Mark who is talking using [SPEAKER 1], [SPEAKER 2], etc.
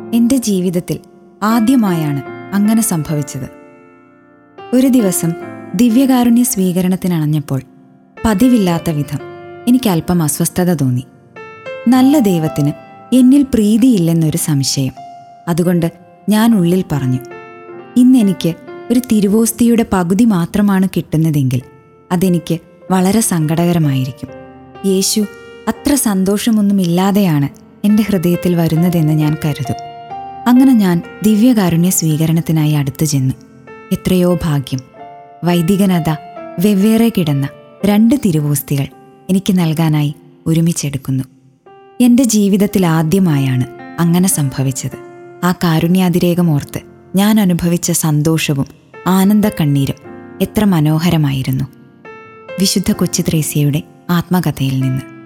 [SPEAKER 1] എൻ്റെ ജീവിതത്തിൽ ആദ്യമായാണ് അങ്ങനെ സംഭവിച്ചത് ഒരു ദിവസം ദിവ്യകാരുണ്യ സ്വീകരണത്തിനണഞ്ഞപ്പോൾ പതിവില്ലാത്ത വിധം എനിക്ക് അല്പം അസ്വസ്ഥത തോന്നി നല്ല ദൈവത്തിന് എന്നിൽ പ്രീതിയില്ലെന്നൊരു സംശയം അതുകൊണ്ട് ഞാൻ ഉള്ളിൽ പറഞ്ഞു ഇന്നെനിക്ക് ഒരു തിരുവോസ്തിയുടെ പകുതി മാത്രമാണ് കിട്ടുന്നതെങ്കിൽ അതെനിക്ക് വളരെ സങ്കടകരമായിരിക്കും യേശു അത്ര സന്തോഷമൊന്നുമില്ലാതെയാണ് എൻ്റെ ഹൃദയത്തിൽ വരുന്നതെന്ന് ഞാൻ കരുതും അങ്ങനെ ഞാൻ ദിവ്യകാരുണ്യ സ്വീകരണത്തിനായി അടുത്തു ചെന്നു എത്രയോ ഭാഗ്യം വൈദികനത വെവ്വേറെ കിടന്ന രണ്ട് തിരുവോസ്തികൾ എനിക്ക് നൽകാനായി ഒരുമിച്ചെടുക്കുന്നു എൻ്റെ ജീവിതത്തിൽ ആദ്യമായാണ് അങ്ങനെ സംഭവിച്ചത് ആ കാരുണ്യാതിരേകമോർത്ത് ഞാൻ അനുഭവിച്ച സന്തോഷവും ആനന്ദ കണ്ണീരും എത്ര മനോഹരമായിരുന്നു വിശുദ്ധ കൊച്ചു ത്രേസ്യയുടെ ആത്മകഥയിൽ നിന്ന്